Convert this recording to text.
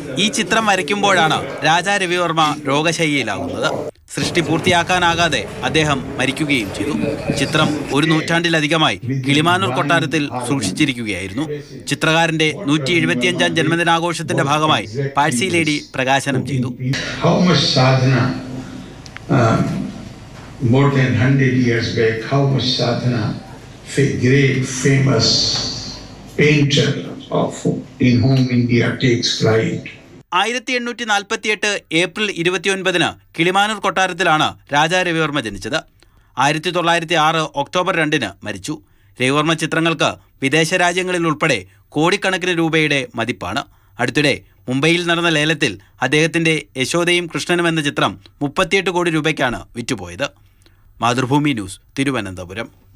ഈ ചിത്രം വരയ്ക്കുമ്പോഴാണ് രാജാ രവിവർമ്മ രോഗശയ്യയിലാകുന്നത് സൃഷ്ടി പൂർത്തിയാക്കാനാകാതെ അദ്ദേഹം മരിക്കുകയും ചെയ്തു ചിത്രം ഒരു നൂറ്റാണ്ടിലധികമായി കിളിമാനൂർ കൊട്ടാരത്തിൽ സൂക്ഷിച്ചിരിക്കുകയായിരുന്നു ചിത്രകാരന്റെ നൂറ്റി എഴുപത്തിയഞ്ചാം ജന്മദിനാഘോഷത്തിന്റെ ഭാഗമായി പാഴ്സി ലേഡി പ്രകാശനം ചെയ്തു How much sadhana, um, more than 100 years back, how much sadhana, a great famous painter of in whom India takes pride. ആയിരത്തി എണ്ണൂറ്റി നാൽപ്പത്തിയെട്ട് ഏപ്രിൽ ഇരുപത്തിയൊൻപതിന് കിളിമാനൂർ കൊട്ടാരത്തിലാണ് രാജാ രവിവർമ്മ ജനിച്ചത് ആയിരത്തി തൊള്ളായിരത്തി ആറ് ഒക്ടോബർ രണ്ടിന് മരിച്ചു രവിവർമ്മ ചിത്രങ്ങൾക്ക് വിദേശ രാജ്യങ്ങളിൽ ഉൾപ്പെടെ കോടിക്കണക്കിന് രൂപയുടെ മതിപ്പാണ് അടുത്തിടെ മുംബൈയിൽ നടന്ന ലേലത്തിൽ അദ്ദേഹത്തിന്റെ യശോദയും കൃഷ്ണനും എന്ന ചിത്രം മുപ്പത്തിയെട്ട് കോടി രൂപയ്ക്കാണ് വിറ്റുപോയത് മാതൃഭൂമി ന്യൂസ് തിരുവനന്തപുരം